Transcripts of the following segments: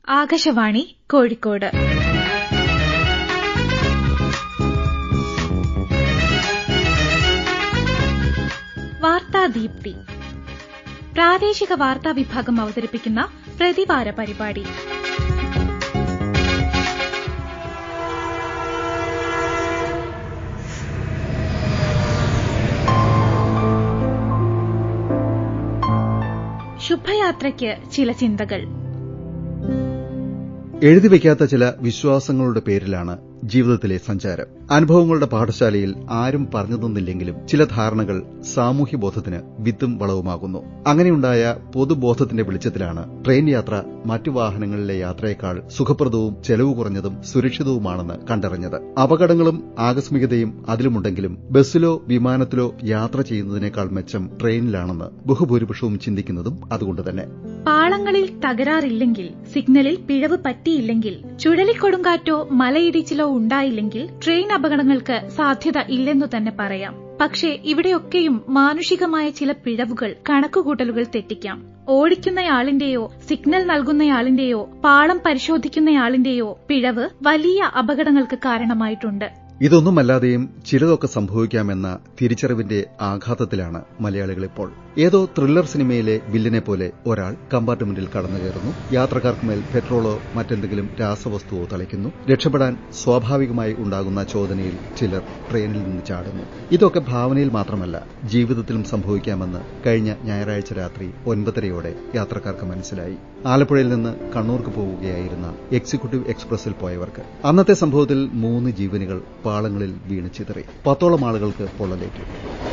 ആകാശവാണി കോഴിക്കോട് വാർത്താദീപ്തി പ്രാദേശിക വാർത്താ വിഭാഗം അവതരിപ്പിക്കുന്ന പ്രതിവാര പരിപാടി ശുഭയാത്രയ്ക്ക് ചില ചിന്തകൾ എഴുതി വയ്ക്കാത്ത ചില വിശ്വാസങ്ങളുടെ പേരിലാണ് ജീവിതത്തിലെ സഞ്ചാരം അനുഭവങ്ങളുടെ പാഠശാലയിൽ ആരും പറഞ്ഞു തന്നില്ലെങ്കിലും ചില ധാരണകൾ സാമൂഹ്യബോധത്തിന് വിത്തും വളവുമാകുന്നു അങ്ങനെയുണ്ടായ പൊതുബോധത്തിന്റെ വെളിച്ചത്തിലാണ് ട്രെയിൻ യാത്ര മറ്റു വാഹനങ്ങളിലെ യാത്രയേക്കാൾ സുഖപ്രദവും ചെലവ് കുറഞ്ഞതും സുരക്ഷിതവുമാണെന്ന് കണ്ടറിഞ്ഞത് അപകടങ്ങളും ആകസ്മികതയും അതിലുമുണ്ടെങ്കിലും ബസ്സിലോ വിമാനത്തിലോ യാത്ര ചെയ്യുന്നതിനേക്കാൾ മെച്ചം ട്രെയിനിലാണെന്ന് ബഹുഭൂരിപക്ഷവും ചിന്തിക്കുന്നതും അതുകൊണ്ടുതന്നെ പാളങ്ങളിൽ തകരാറില്ലെങ്കിൽ സിഗ്നലിൽ പിഴവ് പറ്റിയില്ലെങ്കിൽ ചുഴലിക്കൊടുങ്കാറ്റോ മലയിടിച്ചിലോ ഉണ്ടായില്ലെങ്കിൽ ട്രെയിൻ അപകടങ്ങൾക്ക് സാധ്യത ഇല്ലെന്നു തന്നെ പറയാം പക്ഷേ ഇവിടെയൊക്കെയും മാനുഷികമായ ചില പിഴവുകൾ കണക്കുകൂട്ടലുകൾ തെറ്റിക്കാം ഓടിക്കുന്നയാളിന്റെയോ സിഗ്നൽ നൽകുന്നയാളിന്റെയോ പാളം പരിശോധിക്കുന്നയാളിന്റെയോ പിഴവ് വലിയ അപകടങ്ങൾക്ക് കാരണമായിട്ടുണ്ട് ഇതൊന്നുമല്ലാതെയും ചിലതൊക്കെ സംഭവിക്കാമെന്ന തിരിച്ചറിവിന്റെ ആഘാതത്തിലാണ് മലയാളികളിപ്പോൾ ഏതോ ത്രില്ലർ സിനിമയിലെ വില്ലനെ പോലെ ഒരാൾ കമ്പാർട്ട്മെന്റിൽ കടന്നുകയറുന്നു യാത്രക്കാർക്കുമേൽ പെട്രോളോ മറ്റെന്തെങ്കിലും രാസവസ്തുവോ തളിക്കുന്നു രക്ഷപ്പെടാൻ സ്വാഭാവികമായി ഉണ്ടാകുന്ന ചോദനയിൽ ചിലർ ട്രെയിനിൽ നിന്ന് ചാടുന്നു ഇതൊക്കെ ഭാവനയിൽ മാത്രമല്ല ജീവിതത്തിലും സംഭവിക്കാമെന്ന് കഴിഞ്ഞ ഞായറാഴ്ച രാത്രി ഒൻപതരയോടെ യാത്രക്കാർക്ക് മനസ്സിലായി ആലപ്പുഴയിൽ നിന്ന് കണ്ണൂർക്ക് പോവുകയായിരുന്ന എക്സിക്യൂട്ടീവ് എക്സ്പ്രസിൽ പോയവർക്ക് അന്നത്തെ സംഭവത്തിൽ മൂന്ന് ജീവനുകൾ പാളങ്ങളിൽ വീണ് ചിതറി പത്തോളം ആളുകൾക്ക് പൊള്ളലേറ്റു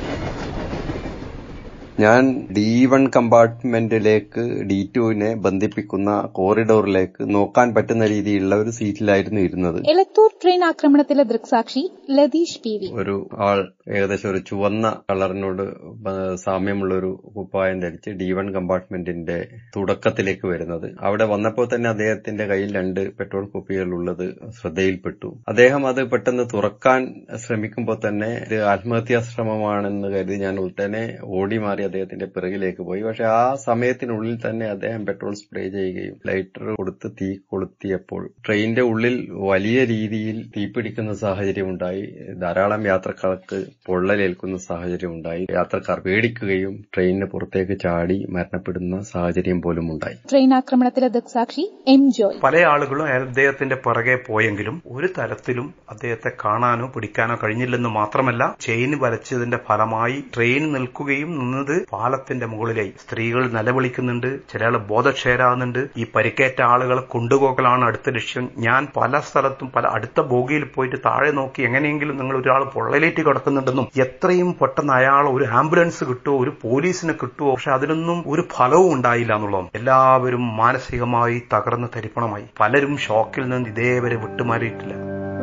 ഞാൻ ഡി വൺ കമ്പാർട്ട്മെന്റിലേക്ക് ഡി ടുവിനെ ബന്ധിപ്പിക്കുന്ന കോറിഡോറിലേക്ക് നോക്കാൻ പറ്റുന്ന രീതിയിലുള്ള ഒരു സീറ്റിലായിരുന്നു ഇരുന്നത് എലത്തൂർ ട്രെയിൻ ആക്രമണത്തിലെ ദൃക്സാക്ഷി ലതീഷ് പി വി ഒരു ആൾ ഏകദേശം ഒരു ചുവന്ന കളറിനോട് സാമ്യമുള്ള ഒരു കുപ്പായം ധരിച്ച് ഡി വൺ കമ്പാർട്ട്മെന്റിന്റെ തുടക്കത്തിലേക്ക് വരുന്നത് അവിടെ വന്നപ്പോൾ തന്നെ അദ്ദേഹത്തിന്റെ കയ്യിൽ രണ്ട് പെട്രോൾ കുപ്പികൾ ഉള്ളത് ശ്രദ്ധയിൽപ്പെട്ടു അദ്ദേഹം അത് പെട്ടെന്ന് തുറക്കാൻ ശ്രമിക്കുമ്പോൾ തന്നെ ഇത് ആത്മഹത്യാ ശ്രമമാണെന്ന് കരുതി ഞാൻ ഉടനെ ഓടി മാറി അദ്ദേഹത്തിന്റെ പിറകിലേക്ക് പോയി പക്ഷെ ആ സമയത്തിനുള്ളിൽ തന്നെ അദ്ദേഹം പെട്രോൾ സ്പ്രേ ചെയ്യുകയും ലൈറ്റർ കൊടുത്ത് തീ കൊളുത്തിയപ്പോൾ ട്രെയിനിന്റെ ഉള്ളിൽ വലിയ രീതിയിൽ തീപിടിക്കുന്ന സാഹചര്യം ഉണ്ടായി ധാരാളം യാത്രക്കാർക്ക് പൊള്ളലേൽക്കുന്ന സാഹചര്യം ഉണ്ടായി യാത്രക്കാർ പേടിക്കുകയും ട്രെയിനിന് പുറത്തേക്ക് ചാടി മരണപ്പെടുന്ന സാഹചര്യം പോലും ഉണ്ടായി ട്രെയിൻ ആക്രമണത്തിലെ ദൃക്സാക്ഷി എം ജോയ് പല ആളുകളും അദ്ദേഹത്തിന്റെ പുറകെ പോയെങ്കിലും ഒരു തരത്തിലും അദ്ദേഹത്തെ കാണാനോ പിടിക്കാനോ കഴിഞ്ഞില്ലെന്ന് മാത്രമല്ല ചെയിൻ വരച്ചതിന്റെ ഫലമായി ട്രെയിൻ നിൽക്കുകയും നിന്നത് പാലത്തിന്റെ മുകളിലായി സ്ത്രീകൾ നിലവിളിക്കുന്നുണ്ട് ചില ആൾ ബോധക്ഷേരാകുന്നുണ്ട് ഈ പരിക്കേറ്റ ആളുകളെ കൊണ്ടുപോകലാണ് അടുത്ത ലക്ഷ്യം ഞാൻ പല സ്ഥലത്തും പല അടുത്ത ബോഗിയിൽ പോയിട്ട് താഴെ നോക്കി എങ്ങനെയെങ്കിലും നിങ്ങൾ ഒരാൾ പൊള്ളലേറ്റ് കിടക്കുന്നുണ്ടെന്നും എത്രയും പെട്ടെന്ന് അയാൾ ഒരു ആംബുലൻസ് കിട്ടുമോ ഒരു പോലീസിനെ കിട്ടുമോ പക്ഷെ അതിനൊന്നും ഒരു ഫലവും ഉണ്ടായില്ല എന്നുള്ളതും എല്ലാവരും മാനസികമായി തകർന്ന് തരിപ്പണമായി പലരും ഷോക്കിൽ നിന്ന് ഇതേവരെ വിട്ടുമാറിയിട്ടില്ല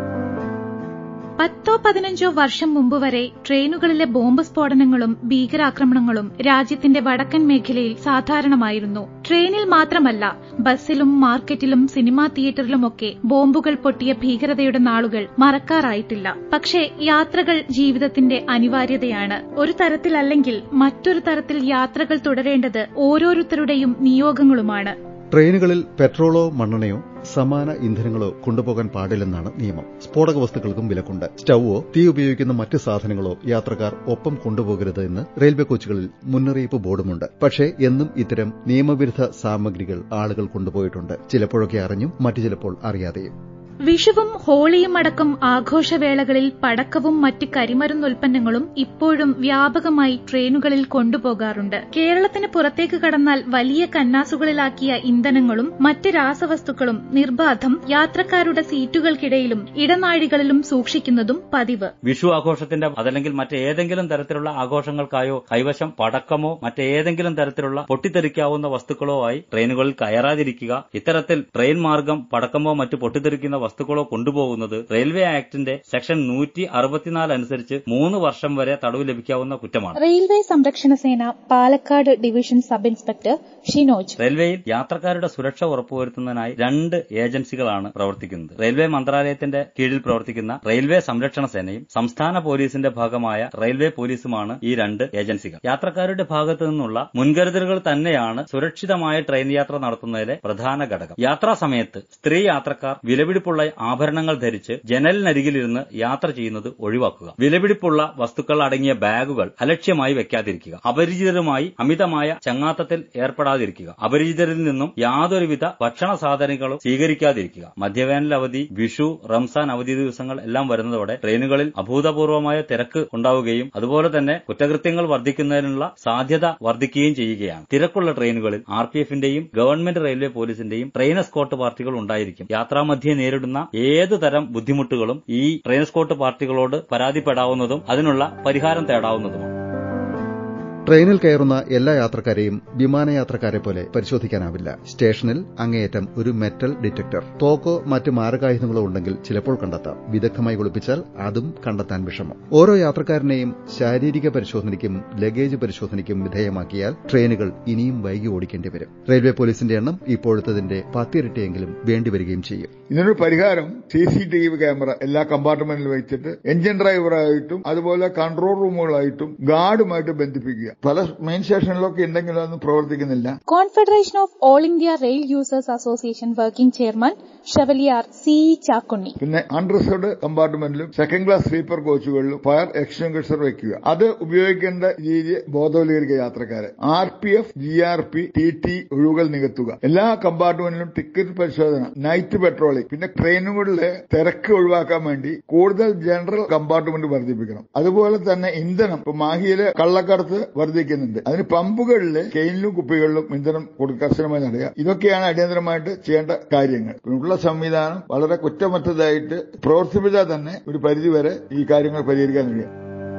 പത്തോ പതിനഞ്ചോ വർഷം മുമ്പ് വരെ ട്രെയിനുകളിലെ ബോംബ് സ്ഫോടനങ്ങളും ഭീകരാക്രമണങ്ങളും രാജ്യത്തിന്റെ വടക്കൻ മേഖലയിൽ സാധാരണമായിരുന്നു ട്രെയിനിൽ മാത്രമല്ല ബസ്സിലും മാർക്കറ്റിലും സിനിമാ തിയേറ്ററിലുമൊക്കെ ബോംബുകൾ പൊട്ടിയ ഭീകരതയുടെ നാളുകൾ മറക്കാറായിട്ടില്ല പക്ഷേ യാത്രകൾ ജീവിതത്തിന്റെ അനിവാര്യതയാണ് ഒരു തരത്തിലല്ലെങ്കിൽ മറ്റൊരു തരത്തിൽ യാത്രകൾ തുടരേണ്ടത് ഓരോരുത്തരുടെയും നിയോഗങ്ങളുമാണ് ട്രെയിനുകളിൽ പെട്രോളോ മണ്ണെണ്ണയോ സമാന ഇന്ധനങ്ങളോ കൊണ്ടുപോകാൻ പാടില്ലെന്നാണ് നിയമം സ്ഫോടക വസ്തുക്കൾക്കും വിലക്കുണ്ട് സ്റ്റൌവോ തീ ഉപയോഗിക്കുന്ന മറ്റ് സാധനങ്ങളോ യാത്രക്കാർ ഒപ്പം കൊണ്ടുപോകരുത് എന്ന് റെയിൽവേ കോച്ചുകളിൽ മുന്നറിയിപ്പ് ബോർഡുമുണ്ട് പക്ഷേ എന്നും ഇത്തരം നിയമവിരുദ്ധ സാമഗ്രികൾ ആളുകൾ കൊണ്ടുപോയിട്ടുണ്ട് ചിലപ്പോഴൊക്കെ അറിഞ്ഞും മറ്റു ചിലപ്പോൾ അറിയാതെയും വിഷുവും ഹോളിയും അടക്കം ആഘോഷവേളകളിൽ പടക്കവും മറ്റ് കരിമരുന്നുൽപ്പന്നങ്ങളും ഇപ്പോഴും വ്യാപകമായി ട്രെയിനുകളിൽ കൊണ്ടുപോകാറുണ്ട് കേരളത്തിന് പുറത്തേക്ക് കടന്നാൽ വലിയ കന്നാസുകളിലാക്കിയ ഇന്ധനങ്ങളും മറ്റ് രാസവസ്തുക്കളും നിർബാധം യാത്രക്കാരുടെ സീറ്റുകൾക്കിടയിലും ഇടനാഴികളിലും സൂക്ഷിക്കുന്നതും പതിവ് വിഷു ആഘോഷത്തിന്റെ അതല്ലെങ്കിൽ മറ്റേതെങ്കിലും തരത്തിലുള്ള ആഘോഷങ്ങൾക്കായോ കൈവശം പടക്കമോ മറ്റേതെങ്കിലും തരത്തിലുള്ള പൊട്ടിത്തെറിക്കാവുന്ന വസ്തുക്കളോ ആയി ട്രെയിനുകളിൽ കയറാതിരിക്കുക ഇത്തരത്തിൽ ട്രെയിൻ മാർഗം പടക്കമോ മറ്റ് പൊട്ടിത്തെറിക്കുന്ന വസ്തുക്കളോ കൊണ്ടുപോകുന്നത് റെയിൽവേ ആക്ടിന്റെ സെക്ഷൻ നൂറ്റി അറുപത്തിനാല് അനുസരിച്ച് മൂന്ന് വർഷം വരെ തടവ് ലഭിക്കാവുന്ന കുറ്റമാണ് റെയിൽവേ സംരക്ഷണ സേന Palakkad division sub inspector Shinoj റെയിൽവേയിൽ യാത്രക്കാരുടെ സുരക്ഷ ഉറപ്പുവരുത്തുന്നതിനായി രണ്ട് ഏജൻസികളാണ് പ്രവർത്തിക്കുന്നത് റെയിൽവേ മന്ത്രാലയത്തിന്റെ കീഴിൽ പ്രവർത്തിക്കുന്ന റെയിൽവേ സംരക്ഷണ സേനയും സംസ്ഥാന പോലീസിന്റെ ഭാഗമായ റെയിൽവേ പോലീസുമാണ് ഈ രണ്ട് ഏജൻസികൾ യാത്രക്കാരുടെ ഭാഗത്തു നിന്നുള്ള മുൻകരുതലുകൾ തന്നെയാണ് സുരക്ഷിതമായ ട്രെയിൻ യാത്ര നടത്തുന്നതിലെ പ്രധാന ഘടകം യാത്രാ സമയത്ത് സ്ത്രീ യാത്രക്കാർ വിലപിടിപ്പുള്ള ആഭരണങ്ങൾ ധരിച്ച് ജനലിനരികിലിരുന്ന് യാത്ര ചെയ്യുന്നത് ഒഴിവാക്കുക വിലപിടിപ്പുള്ള വസ്തുക്കൾ അടങ്ങിയ ബാഗുകൾ അലക്ഷ്യമായി വെക്കാതിരിക്കുക അപരിചിതരുമായി അമിതമായ ചങ്ങാത്തത്തിൽ ഏർപ്പെടാതിരിക്കുക അപരിചിതരിൽ നിന്നും യാതൊരുവിധ ഭക്ഷണ സാധനങ്ങളും സ്വീകരിക്കാതിരിക്കുക മധ്യവേനൽ അവധി വിഷു റംസാൻ അവധി ദിവസങ്ങൾ എല്ലാം വരുന്നതോടെ ട്രെയിനുകളിൽ അഭൂതപൂർവമായ തിരക്ക് ഉണ്ടാവുകയും അതുപോലെ തന്നെ കുറ്റകൃത്യങ്ങൾ വർദ്ധിക്കുന്നതിനുള്ള സാധ്യത വർദ്ധിക്കുകയും ചെയ്യുകയാണ് തിരക്കുള്ള ട്രെയിനുകളിൽ ആർ പി എഫിന്റെയും ഗവൺമെന്റ് റെയിൽവേ പോലീസിന്റെയും ട്രെയിൻ എസ്കോർട്ട് പാർട്ടികൾ ഉണ്ടായിരിക്കും യാത്രാമധ്യേ നേരിടുന്ന ഏത് തരം ബുദ്ധിമുട്ടുകളും ഈ ട്രെയിൻ എസ്കോർട്ട് പാർട്ടികളോട് പരാതിപ്പെടാവുന്നതും അതിനുള്ള പരിഹാരം തേടാവുന്നതുമാണ് ട്രെയിനിൽ കയറുന്ന എല്ലാ യാത്രക്കാരെയും വിമാനയാത്രക്കാരെ പോലെ പരിശോധിക്കാനാവില്ല സ്റ്റേഷനിൽ അങ്ങേയറ്റം ഒരു മെറ്റൽ ഡിറ്റക്ടർ തോക്കോ മറ്റ് മാരകായുധങ്ങളോ ഉണ്ടെങ്കിൽ ചിലപ്പോൾ കണ്ടെത്താം വിദഗ്ധമായി ഒളിപ്പിച്ചാൽ അതും കണ്ടെത്താൻ വിഷമം ഓരോ യാത്രക്കാരനെയും ശാരീരിക പരിശോധനയ്ക്കും ലഗേജ് പരിശോധനയ്ക്കും വിധേയമാക്കിയാൽ ട്രെയിനുകൾ ഇനിയും വൈകി ഓടിക്കേണ്ടി വരും റെയിൽവേ പോലീസിന്റെ എണ്ണം ഇപ്പോഴത്തതിന്റെ പത്തിരട്ടിയെങ്കിലും വേണ്ടിവരികയും ചെയ്യും ഇതിനൊരു പരിഹാരം C C T V camera എല്ലാ കമ്പാർട്ട്മെന്റിൽ വെച്ചിട്ട് എഞ്ചിൻ ഡ്രൈവറായിട്ടും അതുപോലെ കൺട്രോൾ റൂമുകളായിട്ടും ഗാർഡുമായിട്ട് ബന്ധിപ്പിക്കുക പല മെയിൻ സ്റ്റേഷനിലൊക്കെ ഉണ്ടെങ്കിലും അതൊന്നും പ്രവർത്തിക്കുന്നില്ല confederation of all India rail users association working chairman chevalier C Chakkunni പിന്നെ അൺറിസർവ്ഡ് കമ്പാർട്ട്മെന്റിലും സെക്കൻഡ് ക്ലാസ് സ്ലീപ്പർ കോച്ചുകളിലും ഫയർ എക്സ്റ്റിംഗ്വിഷർ വെക്കുക അത് ഉപയോഗിക്കേണ്ട രീതി ബോധവൽക്കരിക്കുക യാത്രക്കാരെ R P F G R P T T ഒഴിവുകൾ നികത്തുക എല്ലാ കമ്പാർട്ട്മെന്റിലും ടിക്കറ്റ് പരിശോധന നൈറ്റ് പെട്രോളിംഗ് പിന്നെ ട്രെയിനുകളിലെ തിരക്ക് ഒഴിവാക്കാൻ വേണ്ടി കൂടുതൽ ജനറൽ കമ്പാർട്ട്മെന്റ് വർദ്ധിപ്പിക്കണം അതുപോലെ തന്നെ ഇന്ധനം ഇപ്പൊ മാഹിയിലെ കള്ളക്കടത്ത് വർദ്ധിക്കുന്നുണ്ട് അതിന് പമ്പുകളിലെ കെയിനിലും കുപ്പികളിലും ഇന്ധനം കൊടുക്കുക കർശനമായി നടക്കുക ഇതൊക്കെയാണ് അടിയന്തരമായിട്ട് ചെയ്യേണ്ട കാര്യങ്ങൾ ഉള്ള സംവിധാനം വളരെ കുറ്റമറ്റതായിട്ട് പ്രവർത്തിപ്പിച്ചാൽ തന്നെ ഒരു പരിധിവരെ ഈ കാര്യങ്ങൾ പരിഹരിക്കാൻ കഴിയും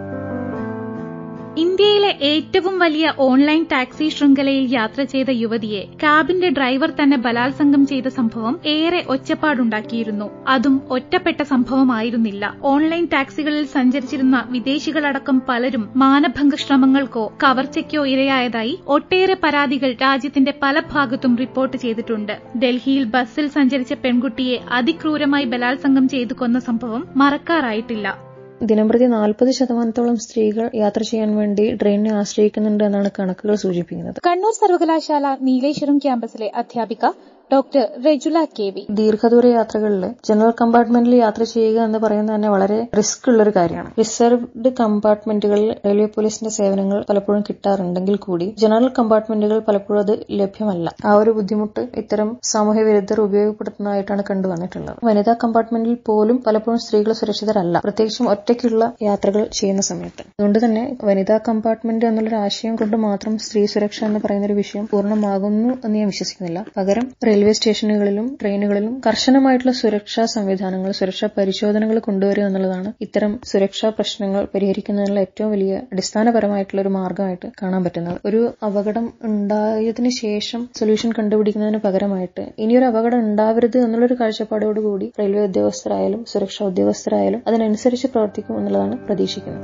ഇന്ത്യയിലെ ഏറ്റവും വലിയ ഓൺലൈൻ ടാക്സി ശൃംഖലയിൽ യാത്ര ചെയ്ത യുവതിയെ ക്യാബിന്റെ ഡ്രൈവർ തന്നെ ബലാത്സംഗം ചെയ്ത സംഭവം ഏറെ ഒച്ചപ്പാടുണ്ടാക്കിയിരുന്നു അതും ഒറ്റപ്പെട്ട സംഭവമായിരുന്നില്ല ഓൺലൈൻ ടാക്സികളിൽ സഞ്ചരിച്ചിരുന്ന വിദേശികളടക്കം പലരും മാനഭംഗ ശ്രമങ്ങൾക്കോ കവർച്ചയ്ക്കോ ഇരയായതായി ഒട്ടേറെ പരാതികൾ രാജ്യത്തിന്റെ പല ഭാഗത്തും റിപ്പോർട്ട് ചെയ്തിട്ടുണ്ട് ഡൽഹിയിൽ ബസ്സിൽ സഞ്ചരിച്ച പെൺകുട്ടിയെ അതിക്രൂരമായി ബലാത്സംഗം ചെയ്തു കൊന്ന സംഭവം മറക്കാറായിട്ടില്ല ദിനംപ്രതി നാൽപ്പത് ശതമാനത്തോളം സ്ത്രീകൾ യാത്ര ചെയ്യാൻ വേണ്ടി ട്രെയിനിനെ ആശ്രയിക്കുന്നുണ്ട് എന്നാണ് കണക്കുകൾ സൂചിപ്പിക്കുന്നത് കണ്ണൂർ സർവകലാശാല നീലേശ്വരം ക്യാമ്പസിലെ അധ്യാപിക ഡോക്ടർ റെജുല കെ വി ദീർഘദൂര യാത്രകളിൽ ജനറൽ കമ്പാർട്ട്മെന്റിൽ യാത്ര ചെയ്യുക എന്ന് പറയുന്നത് തന്നെ വളരെ റിസ്ക് ഉള്ള ഒരു കാര്യമാണ് റിസർവ്ഡ് കമ്പാർട്ട്മെന്റുകളിൽ റെയിൽവേ പോലീസിന്റെ സേവനങ്ങൾ പലപ്പോഴും കിട്ടാറുണ്ടെങ്കിൽ കൂടി ജനറൽ കമ്പാർട്ട്മെന്റുകൾ പലപ്പോഴും അത് ലഭ്യമല്ല ആ ഒരു ബുദ്ധിമുട്ട് ഇത്തരം സാമൂഹ്യ വിരുദ്ധർ ഉപയോഗപ്പെടുത്തുന്നതായിട്ടാണ് കണ്ടുവന്നിട്ടുള്ളത് വനിതാ കമ്പാർട്ട്മെന്റിൽ പോലും പലപ്പോഴും സ്ത്രീകൾ സുരക്ഷിതരല്ല പ്രത്യേകിച്ചും ഒറ്റയ്ക്കുള്ള യാത്രകൾ ചെയ്യുന്ന സമയത്ത് അതുകൊണ്ട് തന്നെ വനിതാ കമ്പാർട്ട്മെന്റ് എന്നുള്ളൊരു ആശയം കൊണ്ട് മാത്രം സ്ത്രീ സുരക്ഷ എന്ന് പറയുന്ന ഒരു വിഷയം പൂർണ്ണമാകുന്നു എന്ന് ഞാൻ വിശ്വസിക്കുന്നില്ല പകരം റെയിൽവേ സ്റ്റേഷനുകളിലും ട്രെയിനുകളിലും കർശനമായിട്ടുള്ള സുരക്ഷാ സംവിധാനങ്ങൾ സുരക്ഷാ പരിശോധനകൾ കൊണ്ടുവരിക എന്നുള്ളതാണ് ഇത്തരം സുരക്ഷാ പ്രശ്നങ്ങൾ പരിഹരിക്കുന്നതിനുള്ള ഏറ്റവും വലിയ അടിസ്ഥാനപരമായിട്ടുള്ള ഒരു മാർഗമായിട്ട് കാണാൻ പറ്റുന്നത് ഒരു അപകടം ഉണ്ടായതിനു ശേഷം സൊല്യൂഷൻ കണ്ടുപിടിക്കുന്നതിന് പകരമായിട്ട് ഇനിയൊരു അപകടം ഉണ്ടാവരുത് എന്നുള്ളൊരു കാഴ്ചപ്പാടോടുകൂടി റെയിൽവേ ഉദ്യോഗസ്ഥരായാലും സുരക്ഷാ ഉദ്യോഗസ്ഥരായാലും അതിനനുസരിച്ച് പ്രവർത്തിക്കും എന്നുള്ളതാണ് പ്രതീക്ഷിക്കുന്നത്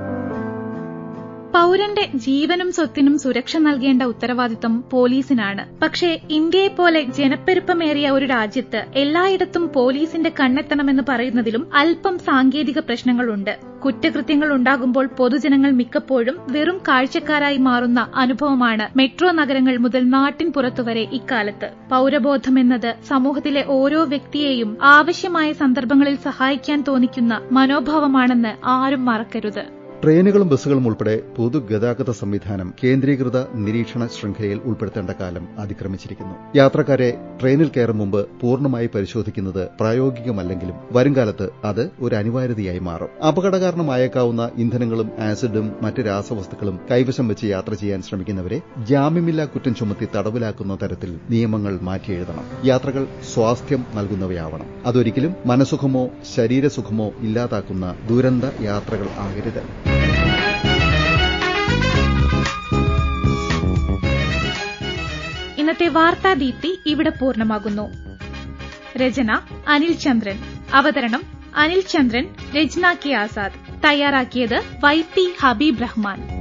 പൌരന്റെ ജീവനും സ്വത്തിനും സുരക്ഷ നൽകേണ്ട ഉത്തരവാദിത്തം പോലീസിനാണ് പക്ഷേ ഇന്ത്യയെപ്പോലെ ജനപ്പെരുപ്പമേറിയ ഒരു രാജ്യത്ത് എല്ലായിടത്തും പോലീസിന്റെ കണ്ണെത്തണമെന്ന് പറയുന്നതിലും അല്പം സാങ്കേതിക പ്രശ്നങ്ങളുണ്ട് കുറ്റകൃത്യങ്ങൾ ഉണ്ടാകുമ്പോൾ പൊതുജനങ്ങൾ മിക്കപ്പോഴും വെറും കാഴ്ചക്കാരായി മാറുന്ന അനുഭവമാണ് മെട്രോ നഗരങ്ങൾ മുതൽ നാട്ടിൻ പുറത്തുവരെ ഇക്കാലത്ത് പൌരബോധം എന്നത് സമൂഹത്തിലെ ഓരോ വ്യക്തിയെയും ആവശ്യമായ സന്ദർഭങ്ങളിൽ സഹായിക്കാൻ തോന്നിക്കുന്ന മനോഭാവമാണെന്ന് ആരും മറക്കരുത് ട്രെയിനുകളും ബസ്സുകളും ഉൾപ്പെടെ പൊതുഗതാഗത സംവിധാനം കേന്ദ്രീകൃത നിരീക്ഷണ ശൃംഖലയിൽ ഉൾപ്പെടുത്തേണ്ട കാലം അതിക്രമിച്ചിരിക്കുന്നു യാത്രക്കാരെ ട്രെയിനിൽ കയറും മുമ്പ് പൂർണ്ണമായി പരിശോധിക്കുന്നത് പ്രായോഗികമല്ലെങ്കിലും വരുംകാലത്ത് അത് ഒരു അനിവാര്യതയായി മാറും അപകടകാരണമായേക്കാവുന്ന ഇന്ധനങ്ങളും ആസിഡും മറ്റ് രാസവസ്തുക്കളും കൈവശം വെച്ച് യാത്ര ചെയ്യാൻ ശ്രമിക്കുന്നവരെ ജാമ്യമില്ലാ കുറ്റം ചുമത്തി തടവിലാക്കുന്ന തരത്തിൽ നിയമങ്ങൾ മാറ്റിയെഴുതണം യാത്രകൾ സ്വാസ്ഥ്യം നൽകുന്നവയാവണം അതൊരിക്കലും മനസുഖമോ ശരീരസുഖമോ ഇല്ലാതാക്കുന്ന ദുരന്ത യാത്രകൾ ആകരുത് ഇന്നത്തെ വാർത്താദീപ്തി ഇവിടെ പൂർണ്ണമാകുന്നു രചന അനിൽ ചന്ദ്രൻ അവതരണം അനിൽ ചന്ദ്രൻ രചന കെ ആസാദ് തയ്യാറാക്കിയത് വൈ പി ഹബീബ് റഹ്മാൻ